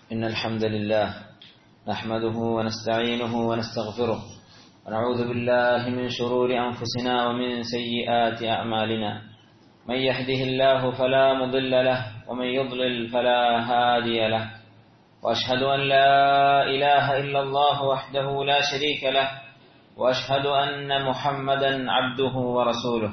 إن الحمد لله نحمده ونستعينه ونستغفره ونعوذ بالله من شرور أنفسنا ومن سيئات أعمالنا من يهده الله فلا مضل له ومن يضلل فلا هادي له وأشهد أن لا إله إلا الله وحده لا شريك له وأشهد أن محمدا عبده ورسوله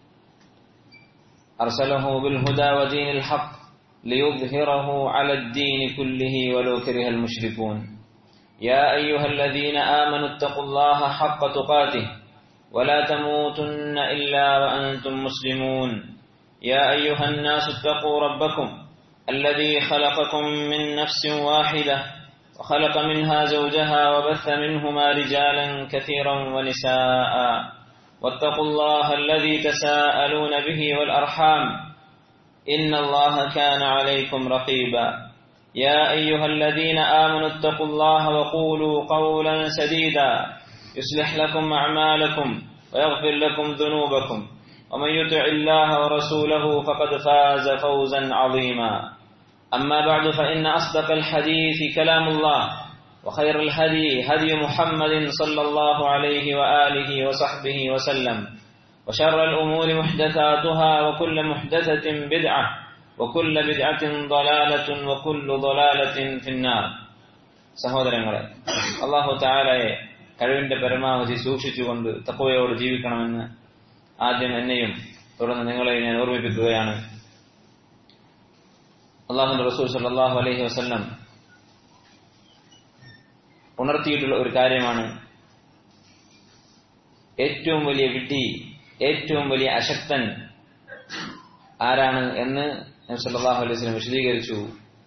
أرسله بالهدى ودين الحق ليظهره على الدين كله ولو كره المشركون يا أيها الذين آمنوا اتقوا الله حق تقاته ولا تموتن إلا وأنتم مسلمون يا أيها الناس اتقوا ربكم الذي خلقكم من نفس واحدة وخلق منها زوجها وبث منهما رجالا كثيرا ونساء واتقوا الله الذي تساءلون به والأرحام إن الله كان عليكم رقيبا يا أيها الذين آمنوا اتقوا الله وقولوا قولا سديدا يصلح لكم أعمالكم ويغفر لكم ذنوبكم ومن يطع الله ورسوله فقد فاز فوزا عظيما أما بعد فإن أصدق الحديث كلام الله وخير الهدي هدي محمد صلى الله عليه وآله وصحبه وسلم وشر الأمور محدثاتها وكل محدثة بدعة وكل بدعة ضلالة وكل ضلالة في النار സഹോദരങ്ങളെ അള്ളാഹു താലയെ കഴിവിന്റെ പരമാവധി സൂക്ഷിച്ചുകൊണ്ട് തക്കവയോട് ജീവിക്കണമെന്ന് ആദ്യം എന്നെയും തുടർന്ന് നിങ്ങളെ ഞാൻ ഓർമ്മിപ്പിക്കുകയാണ് അള്ളാഹുന്റെ റസൂൽ സല്ലാഹു അലൈഹി വസ്ല്ലം ഉണർത്തിയിട്ടുള്ള ഒരു കാര്യമാണ് ഏറ്റവും വലിയ വിഡ്ഢി ഏറ്റവും വലിയ അശക്തൻ ആരാണ് എന്ന് സല്ലാഹു അലൈഹി സ്വലം വിശദീകരിച്ചു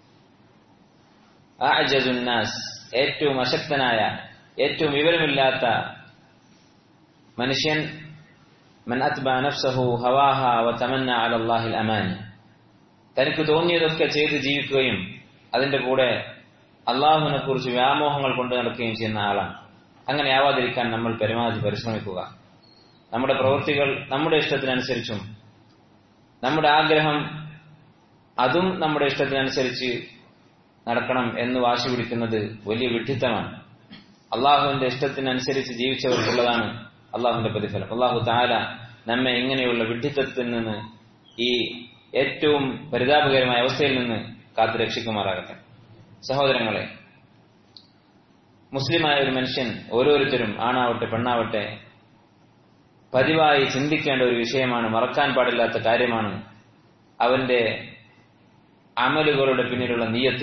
അജുന്നാസ് ഏറ്റവും അശക്തനായ ഏറ്റവും വിവരമില്ലാത്ത മനുഷ്യൻ മൻ അത്ബ നഫ്സഹു ഹവാഹ വ തമന്ന അലല്ലാഹിൽ അമാനി തനിക്ക് തോന്നിയതൊക്കെ ചെയ്ത് ജീവിക്കുകയും അതിന്റെ കൂടെ അള്ളാഹുവിനെ കുറിച്ച് വ്യാമോഹങ്ങൾ കൊണ്ടു നടക്കുകയും ചെയ്യുന്ന ആളാണ് അങ്ങനെ ആവാതിരിക്കാൻ നമ്മൾ പരമാവധി പരിശ്രമിക്കുക നമ്മുടെ പ്രവൃത്തികൾ നമ്മുടെ ഇഷ്ടത്തിനനുസരിച്ചും നമ്മുടെ ആഗ്രഹം അതും നമ്മുടെ ഇഷ്ടത്തിനനുസരിച്ച് നടക്കണം എന്ന് വാശി പിടിക്കുന്നത് വലിയ വിഡ്ഢിത്തമാണ് അള്ളാഹുവിന്റെ ഇഷ്ടത്തിനനുസരിച്ച് ജീവിച്ചവർക്കുള്ളതാണ് അള്ളാഹുവിന്റെ പ്രതിഫലം അള്ളാഹു താല നമ്മെ ഇങ്ങനെയുള്ള വിഡ്ഢിത്തത്തിൽ നിന്ന് ഈ ഏറ്റവും പരിതാപകരമായ അവസ്ഥയിൽ നിന്ന് കാത്തു രക്ഷിക്കുമാറാകട്ടെ സഹോദരങ്ങളെ മുസ്ലിമായ ഒരു മനുഷ്യൻ ഓരോരുത്തരും ആണാവട്ടെ പെണ്ണാവട്ടെ പതിവായി ചിന്തിക്കേണ്ട ഒരു വിഷയമാണ് മറക്കാൻ പാടില്ലാത്ത കാര്യമാണ് അവന്റെ അമലുകളുടെ പിന്നിലുള്ള നീയത്ത്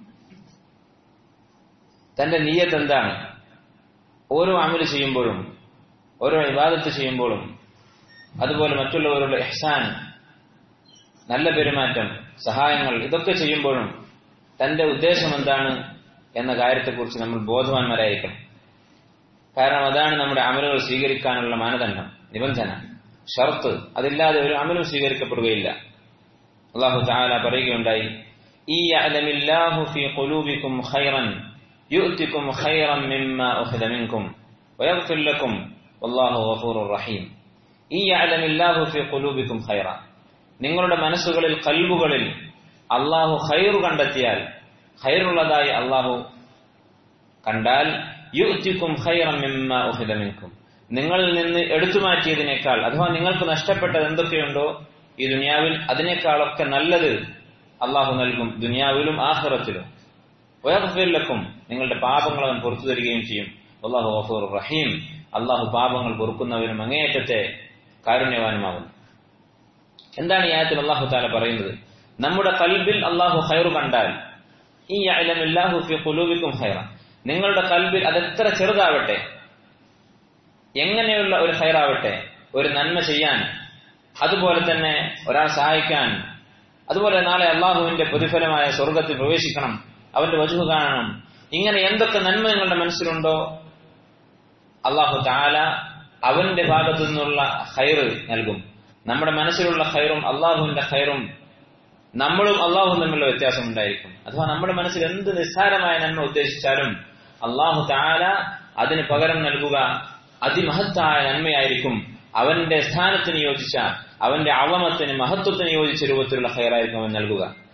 തന്റെ നീയത്ത് എന്താണ് ഓരോ അമല് ചെയ്യുമ്പോഴും ഓരോ വിവാദത്ത് ചെയ്യുമ്പോഴും അതുപോലെ മറ്റുള്ളവരുടെ എഹ്സാൻ നല്ല പെരുമാറ്റം സഹായങ്ങൾ ഇതൊക്കെ ചെയ്യുമ്പോഴും തന്റെ ഉദ്ദേശം എന്താണ് എന്ന കാര്യത്തെക്കുറിച്ച് നമ്മൾ ബോധവാന്മാരായിരിക്കണം കാരണം അതാണ് നമ്മുടെ അമലുകൾ സ്വീകരിക്കാനുള്ള മാനദണ്ഡം നിബന്ധന ഷർത്ത് അതില്ലാതെ ഒരു അമലും സ്വീകരിക്കപ്പെടുകയില്ല അള്ളാഹു താല പറയുകയുണ്ടായി ഈ അലമില്ലാഹു ഫി ഖുലൂബിക്കും ഖൈറൻ യുഅ്തിക്കും ഖൈറൻ മിമ്മ ഉഖിദ മിൻകും വയഗ്ഫിർ ലക്കും വല്ലാഹു ഗഫൂറുർ റഹീം ഈ അലമില്ലാഹു ഫി ഖുലൂബിക്കും ഖൈറ നിങ്ങളുടെ മനസ്സുകളിൽ കൽബുകളിൽ അള്ളാഹു ഖൈറു കണ്ടെത്തിയാൽ ഖൈറുള്ളതായി അള്ളാഹു കണ്ടാൽ യുഅ്തിക്കും ഖൈറൻ മിമ്മ ഉഖിദ മിൻകും നിങ്ങളിൽ നിന്ന് എടുത്തു മാറ്റിയതിനേക്കാൾ അഥവാ നിങ്ങൾക്ക് നഷ്ടപ്പെട്ടത് എന്തൊക്കെയുണ്ടോ ഈ ദുനിയാവിൽ അതിനേക്കാളൊക്കെ നല്ലത് അള്ളാഹു നൽകും ദുനിയാവിലും ആഹ്റത്തിലും വയർഫില്ലക്കും നിങ്ങളുടെ പാപങ്ങൾ അവൻ പുറത്തു തരികയും ചെയ്യും അള്ളാഹു ഗഫൂർ റഹീം അള്ളാഹു പാപങ്ങൾ പൊറുക്കുന്നവനും അങ്ങേയറ്റത്തെ കാരുണ്യവാനുമാകുന്നു എന്താണ് ഈ ആയത്തിൽ അള്ളാഹു താല പറയുന്നത് നമ്മുടെ കൽബിൽ അള്ളാഹു ഹൈറു കണ്ടാൽ ഈ അലമില്ലാഹു ഫി ഖുലൂബിക്കും ഹൈറ നിങ്ങളുടെ കൽബിൽ അതെത്ര ചെറുതാവട്ടെ എങ്ങനെയുള്ള ഒരു ഹൈറാവട്ടെ ഒരു നന്മ ചെയ്യാൻ അതുപോലെ തന്നെ ഒരാൾ സഹായിക്കാൻ അതുപോലെ നാളെ അള്ളാഹുവിന്റെ പ്രതിഫലമായ സ്വർഗത്തിൽ പ്രവേശിക്കണം അവന്റെ വജുഹ് കാണണം ഇങ്ങനെ എന്തൊക്കെ നന്മ നിങ്ങളുടെ മനസ്സിലുണ്ടോ അള്ളാഹു താല അവന്റെ ഭാഗത്തു നിന്നുള്ള ഹൈറ് നൽകും നമ്മുടെ മനസ്സിലുള്ള ഹൈറും അള്ളാഹുവിന്റെ ഹൈറും നമ്മളും അള്ളാഹുവും തമ്മിലുള്ള വ്യത്യാസം ഉണ്ടായിരിക്കും അഥവാ നമ്മുടെ മനസ്സിൽ എന്ത് നിസ്സാരമായ നന്മ ഉദ്ദേശിച്ചാലും അള്ളാഹു താല അതിന് പകരം നൽകുക അതിമഹത്തായ നന്മയായിരിക്കും അവന്റെ സ്ഥാനത്തിന് യോജിച്ച അവന്റെ അവമത്തിന് മഹത്വത്തിന് യോജിച്ച രൂപത്തിലുള്ള ഹൈറായിരിക്കും അവൻ നൽകുക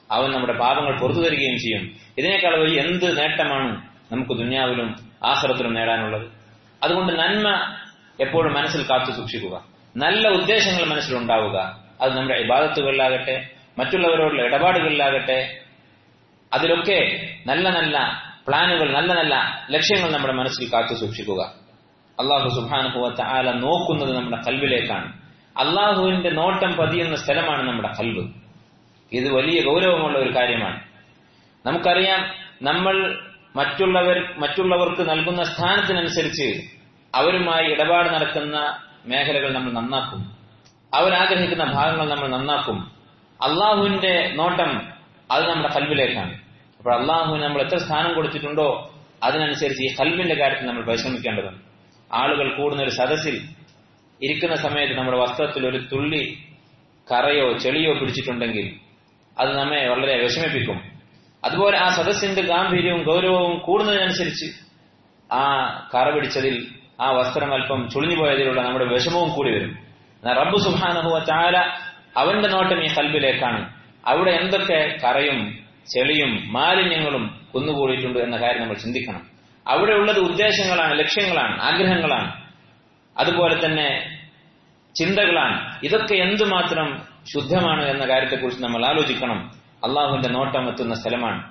അവൻ നമ്മുടെ പാപങ്ങൾ പുറത്തു തരികയും ചെയ്യും ഇതിനേക്കാൾ വലിയ എന്ത് നേട്ടമാണ് നമുക്ക് ദുന്യാവിലും ആഹ്റത്തിലും നേടാനുള്ളത് അതുകൊണ്ട് നന്മ എപ്പോഴും മനസ്സിൽ കാത്തു സൂക്ഷിക്കുക നല്ല ഉദ്ദേശങ്ങൾ മനസ്സിലുണ്ടാവുക അത് നമ്മുടെ ഇബാദത്തുകളിലാകട്ടെ മറ്റുള്ളവരോടുള്ള ഇടപാടുകളിലാകട്ടെ അതിലൊക്കെ നല്ല നല്ല പ്ലാനുകൾ നല്ല നല്ല ലക്ഷ്യങ്ങൾ നമ്മുടെ മനസ്സിൽ കാത്തു സൂക്ഷിക്കുക അള്ളാഹു സുബാനുഭവത്തെ ആല നോക്കുന്നത് നമ്മുടെ കൽവിലേക്കാണ് അള്ളാഹുവിന്റെ നോട്ടം പതിയുന്ന സ്ഥലമാണ് നമ്മുടെ കൽവ് ഇത് വലിയ ഗൗരവമുള്ള ഒരു കാര്യമാണ് നമുക്കറിയാം നമ്മൾ മറ്റുള്ളവർ മറ്റുള്ളവർക്ക് നൽകുന്ന സ്ഥാനത്തിനനുസരിച്ച് അവരുമായി ഇടപാട് നടക്കുന്ന മേഖലകൾ നമ്മൾ നന്നാക്കും അവരാഗ്രഹിക്കുന്ന ഭാഗങ്ങൾ നമ്മൾ നന്നാക്കും അള്ളാഹുവിന്റെ നോട്ടം അത് നമ്മുടെ കൽവിലേക്കാണ് അപ്പോൾ അള്ളാഹുവിന് നമ്മൾ എത്ര സ്ഥാനം കൊടുത്തിട്ടുണ്ടോ അതിനനുസരിച്ച് ഈ കൽവിന്റെ കാര്യത്തിൽ നമ്മൾ പരിശ്രമിക്കേണ്ടതുണ്ട് ആളുകൾ കൂടുന്ന ഒരു സദസ്സിൽ ഇരിക്കുന്ന സമയത്ത് നമ്മുടെ വസ്ത്രത്തിൽ ഒരു തുള്ളി കറയോ ചെളിയോ പിടിച്ചിട്ടുണ്ടെങ്കിൽ അത് നമ്മെ വളരെ വിഷമിപ്പിക്കും അതുപോലെ ആ സദസ്സിന്റെ ഗാംഭീര്യവും ഗൗരവവും കൂടുന്നതിനനുസരിച്ച് ആ കറ പിടിച്ചതിൽ ആ വസ്ത്രം അല്പം ചുളിഞ്ഞു പോയതിലുള്ള നമ്മുടെ വിഷമവും കൂടി വരും എന്നാൽ റബ്ബു സുഹാനഹുവ ചാല അവന്റെ നോട്ടം ഈ കൽബിലേക്കാണ് അവിടെ എന്തൊക്കെ കറയും ചെളിയും മാലിന്യങ്ങളും കുന്നുകൂടിയിട്ടുണ്ട് എന്ന കാര്യം നമ്മൾ ചിന്തിക്കണം അവിടെ ഉള്ളത് ഉദ്ദേശങ്ങളാണ് ലക്ഷ്യങ്ങളാണ് ആഗ്രഹങ്ങളാണ് അതുപോലെ തന്നെ ചിന്തകളാണ് ഇതൊക്കെ എന്തുമാത്രം ശുദ്ധമാണ് എന്ന കാര്യത്തെക്കുറിച്ച് നമ്മൾ ആലോചിക്കണം അള്ളാഹുവിന്റെ നോട്ടം എത്തുന്ന സ്ഥലമാണ്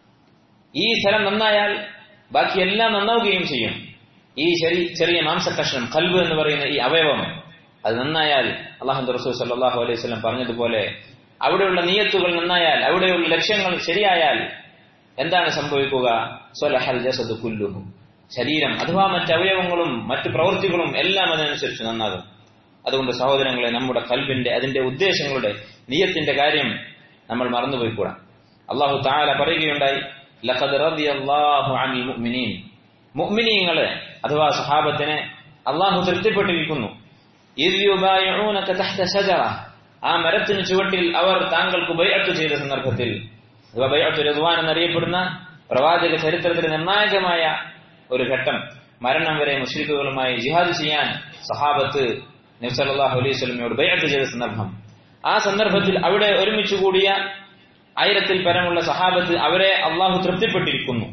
ഈ സ്ഥലം നന്നായാൽ ബാക്കി എല്ലാം നന്നാവുകയും ചെയ്യും ഈ ചെറിയ ചെറിയ മാംസകഷ്ണം കൽബ് എന്ന് പറയുന്ന ഈ അവയവം അത് നന്നായാൽ അള്ളാഹു റസൂൽ സല്ലാഹു അലൈഹി സ്വലം പറഞ്ഞതുപോലെ അവിടെയുള്ള നീയത്തുകൾ നന്നായാൽ അവിടെയുള്ള ലക്ഷ്യങ്ങൾ ശരിയായാൽ എന്താണ് സംഭവിക്കുക സ്വലഹൽ ജസദ് കുല്ലുഹു ശരീരം അഥവാ മറ്റ് അവയവങ്ങളും മറ്റു പ്രവൃത്തികളും എല്ലാം അതിനനുസരിച്ച് നന്നാകും അതുകൊണ്ട് സഹോദരങ്ങളെ നമ്മുടെ കൽബിന്റെ അതിന്റെ ഉദ്ദേശങ്ങളുടെ നീയത്തിന്റെ കാര്യം നമ്മൾ മറന്നുപോയിക്കൂടാ അള്ളാഹു താല പറയുകയുണ്ടായി ലഖദ് റളിയല്ലാഹു അനിൽ മുഅ്മിനീൻ മുഅ്മിനീങ്ങളെ അഥവാ സഹാബത്തിനെ അള്ളാഹു തൃപ്തിപ്പെട്ടിരിക്കുന്നു ഇദ് യുബായിഊനക തഹ്ത ശജറ ആ മരത്തിന് ചുവട്ടിൽ അവർ താങ്കൾക്ക് ബൈഅത്ത് ചെയ്ത സന്ദർഭത്തിൽ അഥവാ ബൈഅത്ത് റിദ്വാൻ എന്നറിയപ്പെടുന്ന പ്രവാചക ചരിത്രത്തിലെ നിർണായകമായ ഒരു ഘട്ടം മരണം വരെ മുഷ്രിഖുകളുമായി ജിഹാദ് ചെയ്യാൻ സഹാബത്ത് നബ്സല്ലാഹു അലൈഹി സ്വലമയോട് ബൈഅത്ത് ചെയ്ത സന്ദർഭം ആ സന്ദർഭത്തിൽ അവിടെ ഒരുമിച്ച് കൂടിയ ആയിരത്തിൽ പരമുള്ള സഹാബത്ത് അവരെ അള്ളാഹു തൃപ്തിപ്പെട്ടിരിക്കുന്നു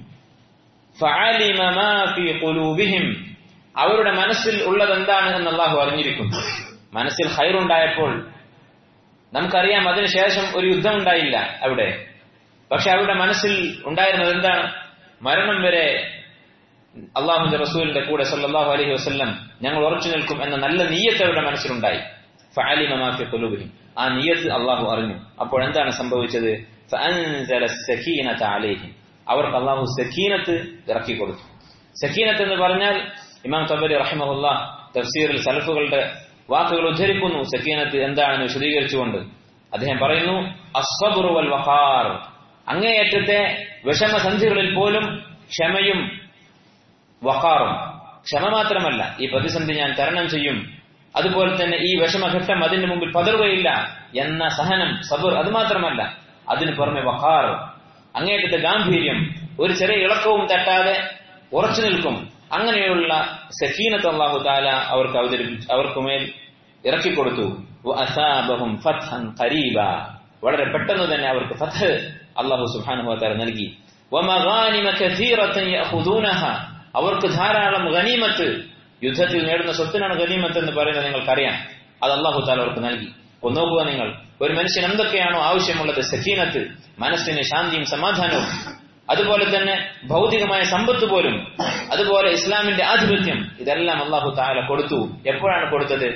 ഫഅലിമ മാ ഫീ ഖുലൂബിഹിം അവരുടെ മനസ്സിൽ ഉള്ളത് എന്താണ് എന്ന് അള്ളാഹു അറിഞ്ഞിരിക്കുന്നു മനസ്സിൽ ഹൈറുണ്ടായപ്പോൾ നമുക്കറിയാം അതിനുശേഷം ഒരു യുദ്ധം ഉണ്ടായില്ല അവിടെ പക്ഷെ അവരുടെ മനസ്സിൽ ഉണ്ടായിരുന്നത് എന്താണ് മരണം വരെ അള്ളാഹുന്റെ റസൂലിന്റെ കൂടെ സല്ലാഹു അലൈഹി വസ്ല്ലം ഞങ്ങൾ ഉറച്ചു നിൽക്കും എന്ന നല്ല നീയത്ത് അവരുടെ മനസ്സിലുണ്ടായി ഫഅലിമ മാ ഫീ ഖുലൂബിഹിം ആ നീയത്ത് അള്ളാഹു അറിഞ്ഞു അപ്പോൾ എന്താണ് സംഭവിച്ചത് ഫഅൻസല സകീനത അലൈഹിം അവർക്ക് അള്ളാഹു സക്കീനത്ത് ഇറക്കി കൊടുത്തു സക്കീനത്ത് എന്ന് പറഞ്ഞാൽ ഇമാം തബരി റഹിമഹുല്ല തഫ്സീറിൽ സലഫുകളുടെ വാക്കുകൾ ഉദ്ധരിക്കുന്നു സക്കീനത്ത് എന്താണെന്ന് വിശദീകരിച്ചുകൊണ്ട് അദ്ദേഹം പറയുന്നു അസ്വബുറു വൽ വഖാർ അങ്ങേയറ്റത്തെ വിഷമസന്ധികളിൽ പോലും ക്ഷമയും വഖാറും ക്ഷമ മാത്രമല്ല ഈ പ്രതിസന്ധി ഞാൻ തരണം ചെയ്യും അതുപോലെ തന്നെ ഈ വിഷമഘട്ടം അതിന്റെ മുമ്പിൽ പതറുകയില്ല എന്ന സഹനം സബുർ അത് മാത്രമല്ല അതിനു പുറമെ വഖാർ അങ്ങേറ്റത്തെ ഗാംഭീര്യം ഒരു ചെറിയ ഇളക്കവും തട്ടാതെ ഉറച്ചു നിൽക്കും അങ്ങനെയുള്ള സക്കീനത്ത് അള്ളാഹു താല അവർക്ക് അവതരിപ്പിച്ചു അവർക്കുമേൽ ഇറക്കിക്കൊടുത്തു അസാബഹും ഫത്ഹൻ ഖരീബ വളരെ പെട്ടെന്ന് തന്നെ അവർക്ക് ഫത്ത് അള്ളാഹു സുബ്ഹാനഹു വതആല നൽകി വമഗാനിമ കസീറത്തൻ യഖുദൂനഹ അവർക്ക് ധാരാളം ഗനീമത്ത് യുദ്ധത്തിൽ നേടുന്ന സ്വത്തിനാണ് ഗനീമത്ത് എന്ന് പറയുന്നത് നിങ്ങൾക്കറിയാം അത് അള്ളാഹു താല അവർക്ക് നൽകി നോക്കുക നിങ്ങൾ ഒരു മനുഷ്യൻ എന്തൊക്കെയാണോ ആവശ്യമുള്ളത് സക്കീനത്ത് മനസ്സിന് ശാന്തിയും സമാധാനവും അതുപോലെ തന്നെ ഭൗതികമായ സമ്പത്ത് പോലും അതുപോലെ ഇസ്ലാമിന്റെ ആധിപത്യം ഇതെല്ലാം അള്ളാഹു താല കൊടുത്തു എപ്പോഴാണ് കൊടുത്തത്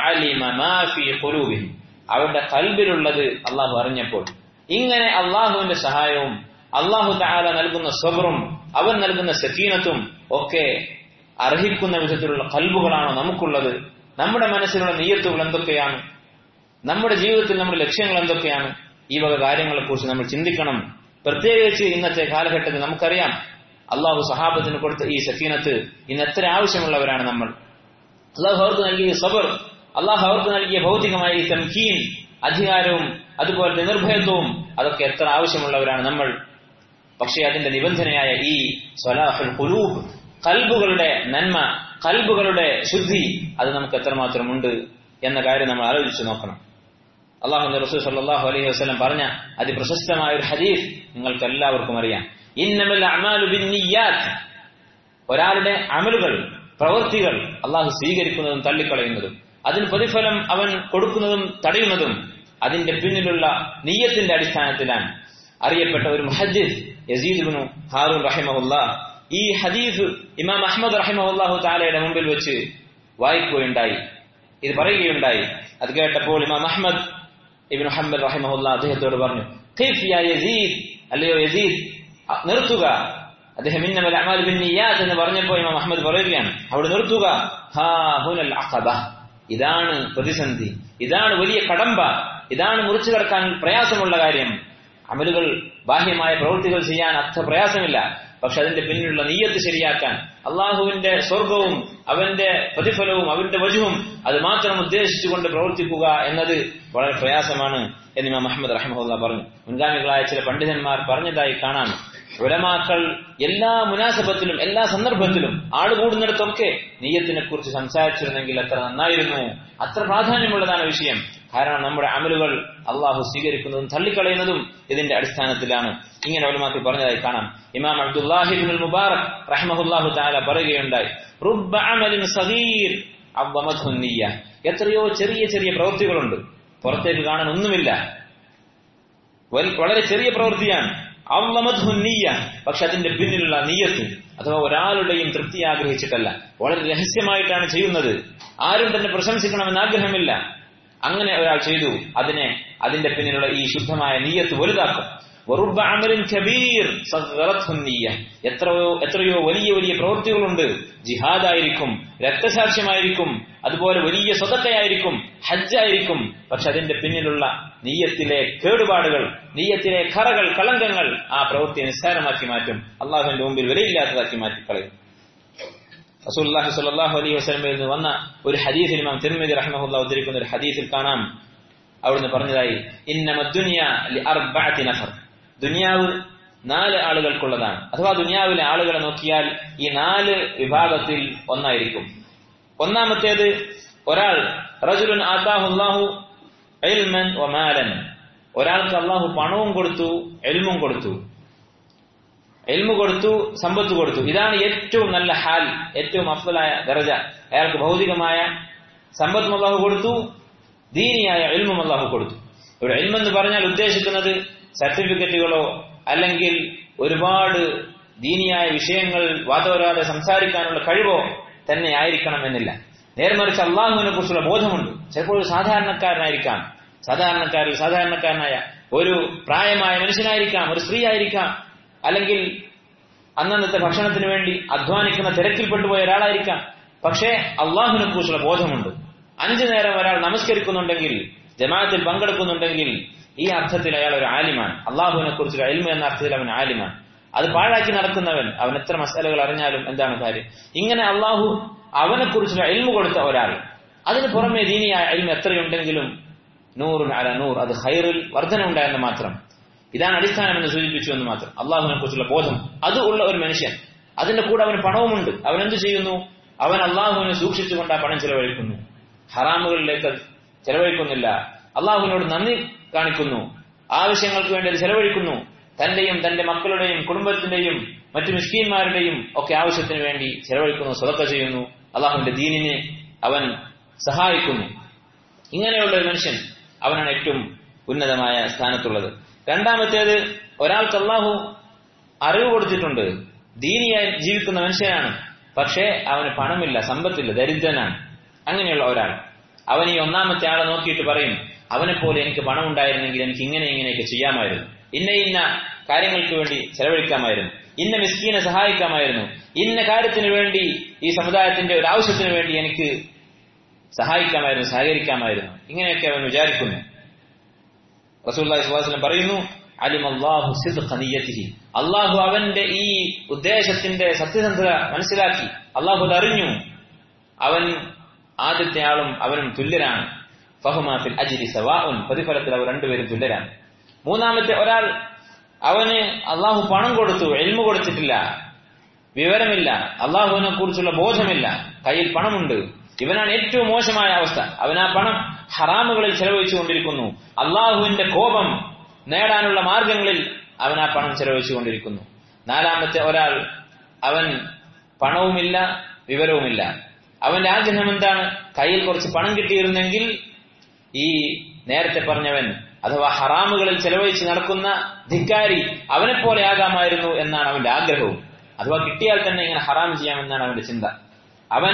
അവരുടെ കൽബിലുള്ളത് അള്ളാഹു അറിഞ്ഞപ്പോൾ ഇങ്ങനെ അള്ളാഹുവിന്റെ സഹായവും അള്ളാഹു താല നൽകുന്ന സ്വബറും അവൻ നൽകുന്ന സക്കീനത്തും ഒക്കെ അർഹിക്കുന്ന വിധത്തിലുള്ള കൽബുകളാണോ നമുക്കുള്ളത് നമ്മുടെ മനസ്സിലുള്ള നീയത്തുകൾ എന്തൊക്കെയാണ് നമ്മുടെ ജീവിതത്തിൽ നമ്മുടെ ലക്ഷ്യങ്ങൾ എന്തൊക്കെയാണ് ഈ വക കാര്യങ്ങളെക്കുറിച്ച് നമ്മൾ ചിന്തിക്കണം പ്രത്യേകിച്ച് ഇന്നത്തെ കാലഘട്ടത്തിൽ നമുക്കറിയാം അള്ളാഹു സഹാബത്തിന് കൊടുത്ത ഈ സക്കീനത്ത് ഇന്ന് എത്ര ആവശ്യമുള്ളവരാണ് നമ്മൾ അള്ളാഹു അവർക്ക് നൽകിയ സബർ അള്ളാഹു അവർക്ക് നൽകിയ ഭൗതികമായ ഈ തംഖീൻ അധികാരവും അതുപോലെ നിർഭയത്വവും അതൊക്കെ എത്ര ആവശ്യമുള്ളവരാണ് നമ്മൾ പക്ഷേ അതിന്റെ നിബന്ധനയായ ഈ സ്വലാഹുൽ ഖുലൂബ് കൽബുകളുടെ നന്മ കൽബുകളുടെ ശുദ്ധി അത് നമുക്ക് എത്രമാത്രം ഉണ്ട് എന്ന കാര്യം നമ്മൾ ആലോചിച്ച് നോക്കണം അള്ളാഹു റസൂൽ സല്ലല്ലാഹു അലൈഹി വസല്ലം പറഞ്ഞ അതിപ്രശസ്തമായ ഒരു ഹദീസ് നിങ്ങൾക്ക് എല്ലാവർക്കും അറിയാം ഇന്നമൽ അഅമാലു ബിന്നിയാത്ത് ഒരാളുടെ അമലുകൾ പ്രവൃത്തികൾ അള്ളാഹു സ്വീകരിക്കുന്നതും തള്ളിക്കളയുന്നതും അതിന് പ്രതിഫലം അവൻ കൊടുക്കുന്നതും തടയുന്നതും അതിന്റെ പിന്നിലുള്ള നീയത്തിന്റെ അടിസ്ഥാനത്തിലാണ് അറിയപ്പെട്ട ഒരു മുഹദ്ദിസ് യസീദ് ബിനു ഹാറൂൻ റഹിമഹുല്ല ഈ ഹദീസ് ഇമാം അഹമ്മദ് റഹിമഹുല്ലാഹു താലയുടെ മുമ്പിൽ വെച്ച് വായിക്കുകയുണ്ടായി ഇത് പറയുകയുണ്ടായി അത് കേട്ടപ്പോൾ ഇമാം അഹമ്മദ് ഇബിൻ ഹംബൽ റഹിമഹുല്ല അദ്ദേഹത്തോട് പറഞ്ഞു "കൈഫ് യാ യസീദ് അല്ലയോ യസീദ് അ, നിർത്തുക അദ്ദേഹം ഇന്നമൽ അഅമാലു ബിന്നിയാത്ത് എന്ന് പറഞ്ഞപ്പോൾ ഇമാം അഹമ്മദ് പറയുകയാണ് അവിടെ നിർത്തുക ഹാ ഹുനൽ അഖബ ഇതാണ് പ്രതിസന്ധി ഇതാണ് വലിയ കടമ്പ ഇതാണ് മുറിച്ചു കടക്കാൻ പ്രയാസമുള്ള കാര്യം അമലുകൾ ബാഹ്യമായ പ്രവൃത്തികൾ ചെയ്യാൻ അത്ര പ്രയാസമില്ല പക്ഷെ അതിന്റെ പിന്നിലുള്ള നീയത്ത് ശരിയാക്കാൻ അള്ളാഹുവിന്റെ സ്വർഗവും അവന്റെ പ്രതിഫലവും അവന്റെ വജുവും അത് മാത്രം ഉദ്ദേശിച്ചുകൊണ്ട് പ്രവർത്തിക്കുക എന്നത് വളരെ പ്രയാസമാണ് എന്ന് ഇമാം അഹമ്മദ് റഹ്മുല്ല പറഞ്ഞു മുൻഗാമികളായ ചില പണ്ഡിതന്മാർ പറഞ്ഞതായി കാണാം ഉലമാക്കൾ എല്ലാ മുനാസബത്തിലും എല്ലാ സന്ദർഭത്തിലും ആള് കൂടുന്നിടത്തൊക്കെ നീയത്തിനെ കുറിച്ച് സംസാരിച്ചിരുന്നെങ്കിൽ അത്ര നന്നായിരുന്നു അത്ര പ്രാധാന്യമുള്ളതാണ് വിഷയം കാരണം നമ്മുടെ അമലുകൾ അള്ളാഹു സ്വീകരിക്കുന്നതും തള്ളിക്കളയുന്നതും ഇതിന്റെ അടിസ്ഥാനത്തിലാണ് ഇങ്ങനെ ഉലമാക്കൾ പറഞ്ഞതായി കാണാം ഇമാം അബ്ദുല്ലാഹിബിൻ മുബാറക് റഹ്മഹുല്ലാഹു താല പറയുകയുണ്ടായി റുബ്ബ അമലിൻ സഗീർ അവ്വമത്ഹു നിയ്യ. എത്രയോ ചെറിയ ചെറിയ പ്രവൃത്തികളുണ്ട് പുറത്തേക്ക് കാണാൻ ഒന്നുമില്ല വൽ- വളരെ ചെറിയ പ്രവൃത്തിയാണ് അവ്വമത്ഹു നിയ്യ. പക്ഷെ അതിന്റെ പിന്നിലുള്ള നീയത്ത് അഥവാ ഒരാളുടെയും തൃപ്തി ആഗ്രഹിച്ചിട്ടല്ല വളരെ രഹസ്യമായിട്ടാണ് ചെയ്യുന്നത് ആരും തന്നെ പ്രശംസിക്കണമെന്ന് ആഗ്രഹമില്ല അങ്ങനെ ഒരാൾ ചെയ്തു അതിനെ അതിന്റെ പിന്നിലുള്ള ഈ ശുദ്ധമായ നീയത്ത് വലുതാക്കും വറുബ്ബ അമലിൻ കബീർ സഗ്ഗറത്ഹു നിയ്യ. എത്രയോ എത്രയോ വലിയ വലിയ പ്രവൃത്തികളുണ്ട് ജിഹാദായിരിക്കും രക്തസാക്ഷ്യമായിരിക്കും അതുപോലെ വലിയ സ്വതക്കയായിരിക്കും ഹജ്ജായിരിക്കും പക്ഷെ അതിന്റെ പിന്നിലുള്ള നീയത്തിലെ കേടുപാടുകൾ നീയത്തിലെ കറകൾ കളങ്കങ്ങൾ ആ പ്രവൃത്തിയെ നിസ്സാരമാക്കി മാറ്റും അള്ളാഹുവിന്റെ മുമ്പിൽ വിലയില്ലാത്തതാക്കി മാറ്റിക്കളയും റസൂലുള്ളാഹി സ്വല്ലല്ലാഹു അലൈഹി വസല്ലമയിൽ നിന്ന് വന്ന ഒരു ഹദീസിൽ ഇമാം തിർമിദി റഹ്മഹുല്ലാഹ് ഉദ്ധരിക്കുന്ന ഒരു ഹദീസിൽ കാണാം അവിടുന്ന് പറഞ്ഞതായി ഇന്നമ ദുനിയ ലി അർബഅതി നഫർ ദുനിയാവ് നാല് ആളുകൾക്കുള്ളതാണ് അഥവാ ദുനിയാവിലെ ആളുകളെ നോക്കിയാൽ ഈ നാല് വിഭാഗത്തിൽ ഒന്നായിരിക്കും ഒന്നാമത്തേത് ഒരാൾ റജുലുൻ ആതാഹുല്ലാഹു ഇൽമൻ വമാലൻ ഒരാൾക്ക് അള്ളാഹു പണവും കൊടുത്തു എൽമും കൊടുത്തു എൽമു കൊടുത്തു സമ്പത്ത് കൊടുത്തു ഇതാണ് ഏറ്റവും നല്ല ഹാൽ ഏറ്റവും അഫലായ ദർജ അയാൾക്ക് ഭൗതികമായ സമ്പത്തും അള്ളാഹു കൊടുത്തു ദീനിയായ എൽമും അള്ളാഹു കൊടുത്തു ഇവിടെ എൽമെന്ന് പറഞ്ഞാൽ ഉദ്ദേശിക്കുന്നത് സർട്ടിഫിക്കറ്റുകളോ അല്ലെങ്കിൽ ഒരുപാട് ദീനിയായ വിഷയങ്ങൾ വാദവരാതെ സംസാരിക്കാനുള്ള കഴിവോ തന്നെ ആയിരിക്കണം എന്നില്ല നേർമറിച്ച് അള്ളാഹുവിനെ കുറിച്ചുള്ള ബോധമുണ്ട് ചിലപ്പോൾ ഒരു സാധാരണക്കാരനായിരിക്കാം സാധാരണക്കാരിൽ സാധാരണക്കാരനായ ഒരു പ്രായമായ മനുഷ്യനായിരിക്കാം ഒരു സ്ത്രീ ആയിരിക്കാം അല്ലെങ്കിൽ അന്നന്നത്തെ ഭക്ഷണത്തിന് വേണ്ടി അധ്വാനിക്കുന്ന തിരക്കിൽപ്പെട്ടുപോയ ഒരാളായിരിക്കാം പക്ഷേ അള്ളാഹുവിനെ കുറിച്ചുള്ള ബോധമുണ്ട് അഞ്ചു നേരം ഒരാൾ നമസ്കരിക്കുന്നുണ്ടെങ്കിൽ ജമാഅത്തിൽ പങ്കെടുക്കുന്നുണ്ടെങ്കിൽ ഈ അർത്ഥത്തിൽ അയാൾ ഒരു ആലിമാണ് അള്ളാഹുവിനെ കുറിച്ചുള്ള എൽമ എന്ന അർത്ഥത്തിൽ അവൻ ആലിമാണ് അത് പാഴാക്കി നടക്കുന്നവൻ അവൻ എത്ര മസാലകൾ അറിഞ്ഞാലും എന്താണ് കാര്യം ഇങ്ങനെ അള്ളാഹു അവനെ കുറിച്ചുള്ള എൽമ കൊടുത്ത ഒരാൾ അതിന് പുറമെ ദീനിയായ എൽമ എത്രയുണ്ടെങ്കിലും നൂറുൻ അല നൂർ അത് ഹൈറിൽ വർധന ഉണ്ടായെന്ന് മാത്രം ഇതാണ് അടിസ്ഥാനം എന്ന് സൂചിപ്പിച്ചു എന്ന് മാത്രം അള്ളാഹുവിനെ കുറിച്ചുള്ള ബോധം അത് ഉള്ള ഒരു മനുഷ്യൻ അതിന്റെ കൂടെ അവന് പണവുമുണ്ട് അവൻ എന്ത് ചെയ്യുന്നു അവൻ അള്ളാഹുവിനെ സൂക്ഷിച്ചുകൊണ്ട് ആ പണം ചെലവഴിക്കുന്നു ഹറാമുകളിലേക്ക് അത് ചെലവഴിക്കുന്നില്ല അള്ളാഹുവിനോട് നന്ദി കാണിക്കുന്നു ആവശ്യങ്ങൾക്ക് വേണ്ടി അത് ചെലവഴിക്കുന്നു തന്റെയും തന്റെ മക്കളുടെയും കുടുംബത്തിന്റെയും മറ്റു മിസ്കീന്മാരുടെയും ഒക്കെ ആവശ്യത്തിന് വേണ്ടി ചെലവഴിക്കുന്നു സ്വതക്ക ചെയ്യുന്നു അള്ളാഹുവിന്റെ ദീനിനെ അവൻ സഹായിക്കുന്നു ഇങ്ങനെയുള്ള ഒരു മനുഷ്യൻ അവനാണ് ഏറ്റവും ഉന്നതമായ സ്ഥാനത്തുള്ളത് രണ്ടാമത്തേത് ഒരാൾക്ക് അള്ളാഹു അറിവ് കൊടുത്തിട്ടുണ്ട് ദീനിയായി ജീവിക്കുന്ന മനുഷ്യനാണ് പക്ഷേ അവന് പണമില്ല സമ്പത്തില്ല ദരിദ്രനാണ് അങ്ങനെയുള്ള ഒരാൾ അവൻ ഈ ഒന്നാമത്തെ ആളെ നോക്കിയിട്ട് പറയും അവനെ പോലെ എനിക്ക് പണം ഉണ്ടായിരുന്നെങ്കിൽ എനിക്ക് ഇങ്ങനെ ഇങ്ങനെയൊക്കെ ചെയ്യാമായിരുന്നു ഇന്ന ഇന്ന കാര്യങ്ങൾക്ക് വേണ്ടി ചെലവഴിക്കാമായിരുന്നു ഇന്ന മിസ്കീനെ സഹായിക്കാമായിരുന്നു ഇന്ന കാര്യത്തിന് വേണ്ടി ഈ സമുദായത്തിന്റെ ഒരു ആവശ്യത്തിന് വേണ്ടി എനിക്ക് സഹായിക്കാമായിരുന്നു സഹകരിക്കാമായിരുന്നു ഇങ്ങനെയൊക്കെ അവൻ വിചാരിക്കുന്നു റസൂല്ലി സ്വലാസ്ലം പറയുന്നു അലിം അള്ളാഹു സിദ്ഖനിയത്തിഹി അള്ളാഹു അവന്റെ ഈ ഉദ്ദേശത്തിന്റെ സത്യസന്ധത മനസ്സിലാക്കി അള്ളാഹു അത് അറിഞ്ഞു അവൻ ആദ്യത്തെ ആളും അവനും തുല്യരാണ് ഫഹുമാഫിൽ അജിരി സവാഉൻ പ്രതിഫലത്തിൽ അവർ രണ്ടുപേരും തുല്യരാണ് മൂന്നാമത്തെ ഒരാൾ അവന് അള്ളാഹു പണം കൊടുത്തു എൽമു കൊടുത്തിട്ടില്ല വിവരമില്ല അള്ളാഹുവിനെ കുറിച്ചുള്ള ബോധമില്ല കയ്യിൽ പണമുണ്ട് ഇവനാണ് ഏറ്റവും മോശമായ അവസ്ഥ അവൻ ആ പണം ഹറാമുകളിൽ ചെലവഴിച്ചുകൊണ്ടിരിക്കുന്നു അള്ളാഹുവിന്റെ കോപം നേടാനുള്ള മാർഗങ്ങളിൽ അവൻ ആ പണം ചെലവഴിച്ചുകൊണ്ടിരിക്കുന്നു നാലാമത്തെ ഒരാൾ അവൻ പണവുമില്ല വിവരവുമില്ല അവന്റെ ആഗ്രഹം എന്താണ് കയ്യിൽ കുറച്ച് പണം കിട്ടിയിരുന്നെങ്കിൽ ഈ നേരത്തെ പറഞ്ഞവൻ അഥവാ ഹറാമുകളിൽ ചെലവഴിച്ച് നടക്കുന്ന ധിക്കാരി അവനെ പോലെ ആകാമായിരുന്നു എന്നാണ് അവന്റെ ആഗ്രഹവും അഥവാ കിട്ടിയാൽ തന്നെ ഇങ്ങനെ ഹറാം ചെയ്യാമെന്നാണ് അവന്റെ ചിന്ത അവൻ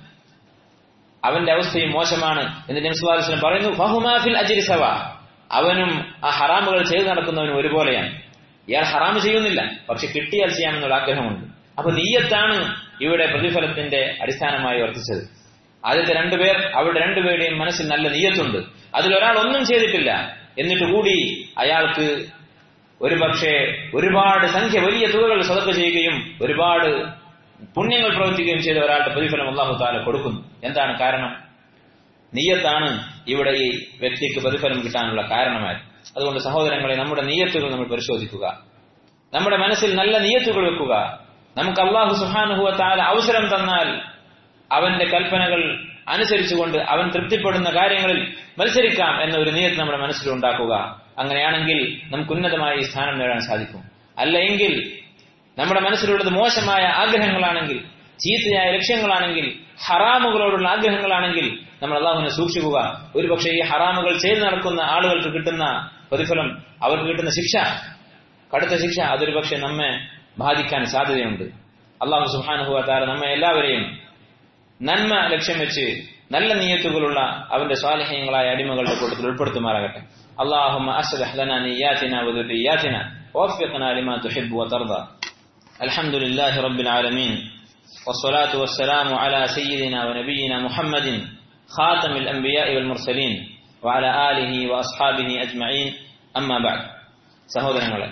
അവന്റെ അവസ്ഥയും മോശമാണ് എന്ന് നംസുവാലിസ്ലം പറയുന്നു ഫഹുമാഫിൽ അജിരിസവ അവനും ആ ഹറാമുകൾ ചെയ്തു നടക്കുന്നവനും ഒരുപോലെയാണ് ഇയാൾ ഹറാമ് ചെയ്യുന്നില്ല പക്ഷെ കിട്ടിയാൽ ചെയ്യാമെന്നുള്ള ആഗ്രഹമുണ്ട് അപ്പൊ നീയത്താണ് ഇവിടെ പ്രതിഫലത്തിന്റെ അടിസ്ഥാനമായി വർത്തിച്ചത് ആദ്യത്തെ രണ്ടുപേർ അവരുടെ രണ്ടുപേരുടെയും മനസ്സിൽ നല്ല നീയത്തുണ്ട് അതിലൊരാൾ ഒന്നും ചെയ്തിട്ടില്ല എന്നിട്ട് കൂടി അയാൾക്ക് ഒരുപക്ഷെ ഒരുപാട് സംഖ്യ വലിയ തുകകൾ സ്വതക്ക ചെയ്യുകയും ഒരുപാട് പുണ്യങ്ങൾ പ്രവർത്തിക്കുകയും ചെയ്ത ഒരാളുടെ പ്രതിഫലം അള്ളാഹു താല കൊടുക്കുന്നു എന്താണ് കാരണം നീയത്താണ് ഇവിടെ ഈ വ്യക്തിക്ക് പ്രതിഫലം കിട്ടാനുള്ള കാരണമായി അതുകൊണ്ട് സഹോദരങ്ങളെ നമ്മുടെ നീയത്തുകൾ നമ്മൾ പരിശോധിക്കുക നമ്മുടെ മനസ്സിൽ നല്ല നീയത്തുകൾ വെക്കുക നമുക്ക് അള്ളാഹു സുഹാനുഹുവ താല അവസരം തന്നാൽ അവന്റെ കൽപ്പനകൾ അനുസരിച്ചുകൊണ്ട് അവൻ തൃപ്തിപ്പെടുന്ന കാര്യങ്ങളിൽ മത്സരിക്കാം എന്ന ഒരു നീയത്ത് നമ്മുടെ മനസ്സിൽ ഉണ്ടാക്കുക അങ്ങനെയാണെങ്കിൽ നമുക്ക് ഉന്നതമായ ഈ സ്ഥാനം നേടാൻ സാധിക്കും അല്ല എങ്കിൽ നമ്മുടെ മനസ്സിലുള്ളത് മോശമായ ആഗ്രഹങ്ങളാണെങ്കിൽ ചീത്തയായ ലക്ഷ്യങ്ങളാണെങ്കിൽ ഹറാമുകളോടുള്ള ആഗ്രഹങ്ങളാണെങ്കിൽ നമ്മൾ അള്ളാഹുവിനെ സൂക്ഷിക്കുക ഒരുപക്ഷെ ഈ ഹറാമുകൾ ചെയ്തു നടക്കുന്ന ആളുകൾക്ക് കിട്ടുന്ന പ്രതിഫലം അവർക്ക് കിട്ടുന്ന ശിക്ഷ കടുത്ത ശിക്ഷ അതൊരു പക്ഷെ നമ്മെ ബാധിക്കാൻ സാധ്യതയുണ്ട് അള്ളാഹു സുഹാനുഹുവ താര നമ്മെ എല്ലാവരെയും നന്മ ലക്ഷ്യം വെച്ച് നല്ല നീയത്തുകളുള്ള അവന്റെ സ്വാലഹ്യങ്ങളായ അടിമകളുടെ കൂട്ടത്തിൽ ഉൾപ്പെടുത്തുമാറാകട്ടെ اللهم أصلح لنا نياتنا وذرياتنا ووفقنا لما تحب وترضى الحمد لله رب العالمين والصلاة والسلام على سيدنا ونبينا محمد خاتم الأنبياء والمرسلين وعلى آله وأصحابه أجمعين أما بعد സഹോദരങ്ങളെ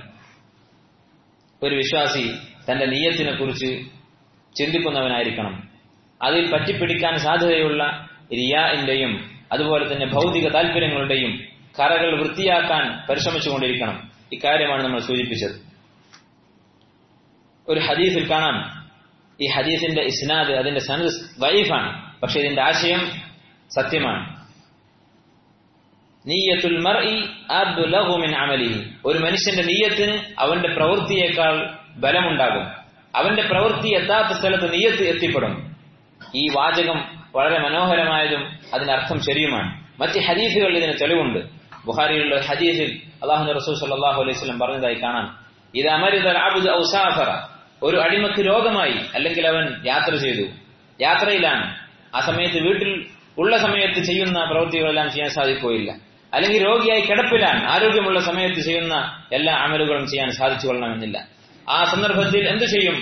ഒരു വിശ്വാസി തന്റെ നീയത്തിനെ കുറിച്ച് ചിന്തിക്കുന്നവനായിരിക്കണം അതിൽ പറ്റിപ്പിടിക്കാൻ സാധ്യതയുള്ള റിയാന്റെയും അതുപോലെ തന്നെ ഭൗതിക താല്പര്യങ്ങളുടെയും കറകൾ വൃത്തിയാക്കാൻ പരിശ്രമിച്ചുകൊണ്ടിരിക്കണം ഇക്കാര്യമാണ് നമ്മൾ സൂചിപ്പിച്ചത് ഒരു ഹദീസിൽ കാണാം ഈ ഹദീസിന്റെ ഇസ്നാദ് അതിന്റെ സനദ് വൈഫാണ് പക്ഷെ ഇതിന്റെ ആശയം സത്യമാണ് നീയത്തുൽ മർഇ അബ്ലഗു മിൻ അമലിഹി ഒരു മനുഷ്യന്റെ നീയത്തിന് അവന്റെ പ്രവൃത്തിയേക്കാൾ ബലമുണ്ടാകും അവന്റെ പ്രവൃത്തി എത്താത്ത സ്ഥലത്ത് നീയത്ത് എത്തിപ്പെടും ഈ വാചകം വളരെ മനോഹരമായതും അതിനർത്ഥം ശരിയുമാണ് മറ്റ് ഹദീസുകൾ ഇതിന് തെളിവുണ്ട് ബുഹാരിയിലുള്ള ഹദീസിൽ അള്ളാഹു റസൂൽ സല്ലാഹു അലൈഹി സ്വലം പറഞ്ഞതായി കാണാം ഇത് അമരിത അബുദ് ഔസാഫറ ഒരു അടിമക്ക് രോഗമായി അല്ലെങ്കിൽ അവൻ യാത്ര ചെയ്തു യാത്രയിലാണ് ആ സമയത്ത് വീട്ടിൽ ഉള്ള സമയത്ത് ചെയ്യുന്ന പ്രവൃത്തികളെല്ലാം ചെയ്യാൻ സാധിക്കുകയില്ല അല്ലെങ്കിൽ രോഗിയായി കിടപ്പിലാണ് ആരോഗ്യമുള്ള സമയത്ത് ചെയ്യുന്ന എല്ലാ അമലുകളും ചെയ്യാൻ സാധിച്ചു കൊള്ളണമെന്നില്ല ആ സന്ദർഭത്തിൽ എന്തു ചെയ്യും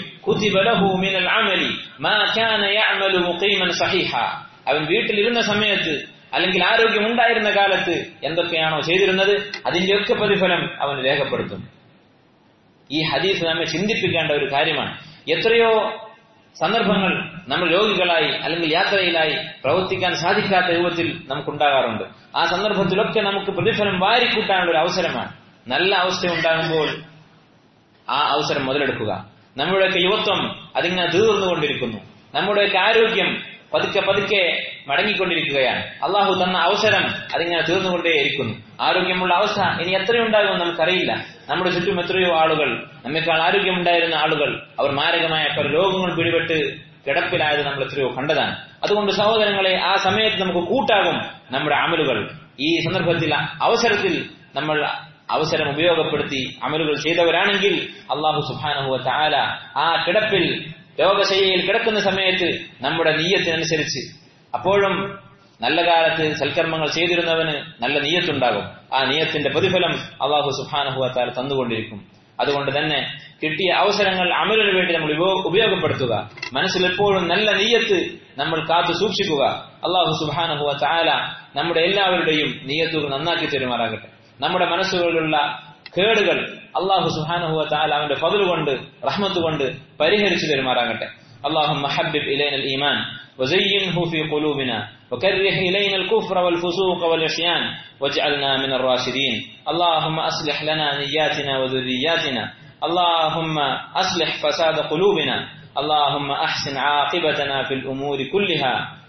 അവൻ വീട്ടിലിരുന്ന സമയത്ത് അല്ലെങ്കിൽ ആരോഗ്യമുണ്ടായിരുന്ന കാലത്ത് എന്തൊക്കെയാണോ ചെയ്തിരുന്നത് അതിന്റെയൊക്കെ പ്രതിഫലം അവൻ രേഖപ്പെടുത്തും ഈ ഹദീസ് നമ്മെ ചിന്തിപ്പിക്കേണ്ട ഒരു കാര്യമാണ് എത്രയോ സന്ദർഭങ്ങൾ നമ്മൾ രോഗികളായി അല്ലെങ്കിൽ യാത്രയിലായി പ്രവർത്തിക്കാൻ സാധിക്കാത്ത രൂപത്തിൽ നമുക്കുണ്ടാകാറുണ്ട് ആ സന്ദർഭത്തിലൊക്കെ നമുക്ക് പ്രതിഫലം വാരിക്കൂട്ടാനുള്ള ഒരു അവസരമാണ് നല്ല അവസ്ഥ ഉണ്ടാകുമ്പോൾ ആ അവസരം മുതലെടുക്കുക നമ്മുടെയൊക്കെ യുവത്വം അതിങ്ങനെ തീർന്നുകൊണ്ടിരിക്കുന്നു നമ്മുടെയൊക്കെ ആരോഗ്യം പതുക്കെ പതുക്കെ മടങ്ങിക്കൊണ്ടിരിക്കുകയാണ് അള്ളാഹു തന്ന അവസരം അതിങ്ങനെ തീർന്നുകൊണ്ടേയിരിക്കുന്നു ആരോഗ്യമുള്ള അവസ്ഥ ഇനി എത്രയുണ്ടാകുമെന്ന് നമുക്കറിയില്ല നമ്മുടെ ചുറ്റും എത്രയോ ആളുകൾ നമ്മേക്കാൾ ആരോഗ്യമുണ്ടായിരുന്ന ആളുകൾ അവർ മാരകമായ പല രോഗങ്ങൾ പിടിപെട്ട് കിടപ്പിലായത് നമ്മൾ എത്രയോ കണ്ടതാണ് അതുകൊണ്ട് സഹോദരങ്ങളെ ആ സമയത്ത് നമുക്ക് കൂട്ടാകും നമ്മുടെ അമലുകൾ ഈ സന്ദർഭത്തിൽ അവസരത്തിൽ നമ്മൾ അവസരം ഉപയോഗപ്പെടുത്തി അമലുകൾ ചെയ്തവരാണെങ്കിൽ അള്ളാഹു സുബാനഹുവ താല ആ കിടപ്പിൽ രോഗശയ്യയിൽ കിടക്കുന്ന സമയത്ത് നമ്മുടെ നീയത്തിനനുസരിച്ച് അപ്പോഴും നല്ല കാലത്ത് സൽക്കർമ്മങ്ങൾ ചെയ്തിരുന്നവന് നല്ല നീയത്തുണ്ടാകും ആ നീയത്തിന്റെ പ്രതിഫലം അള്ളാഹു സുബാനഹുവത്താൽ തന്നുകൊണ്ടിരിക്കും അതുകൊണ്ട് തന്നെ കിട്ടിയ അവസരങ്ങൾ അമലിനു വേണ്ടി നമ്മൾ ഉപയോഗപ്പെടുത്തുക മനസ്സിൽ എപ്പോഴും നല്ല നീയത്ത് നമ്മൾ കാത്തു സൂക്ഷിക്കുക അള്ളാഹു സുബാനഹുവ ചാല നമ്മുടെ എല്ലാവരുടെയും നീയത്തുകൾ നന്നാക്കി തരുമാറാകട്ടെ നമ്മുടെ മനസ്സുകളിലുള്ള കേടുകൾ അള്ളാഹു സുഹാനഹുവ ചാല അവന്റെ ഫതിൽ കൊണ്ട് റഹ്മത്ത് കൊണ്ട് പരിഹരിച്ചു തരുമാറാകട്ടെ اللهم حبب إلينا الإيمان وزينه في قلوبنا وكره إلينا الكفر والفسوق والعصيان واجعلنا من الراشدين اللهم أصلح لنا نياتنا وذرياتنا اللهم أصلح فساد قلوبنا اللهم أحسن عاقبتنا في الأمور كلها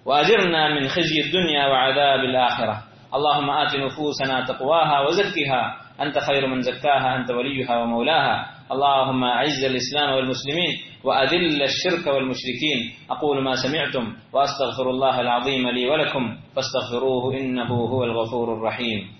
وأجرنا من خزي الدنيا وعذاب الآخرة اللهم آت نفوسنا تقواها وزكها أنت خير من زكاها أنت وليها ومولاها اللهم أعز الإسلام والمسلمين وأذل الشرك والمشركين أقول ما سمعتم وأستغفر الله العظيم لي ولكم فاستغفروه إنه هو الغفور الرحيم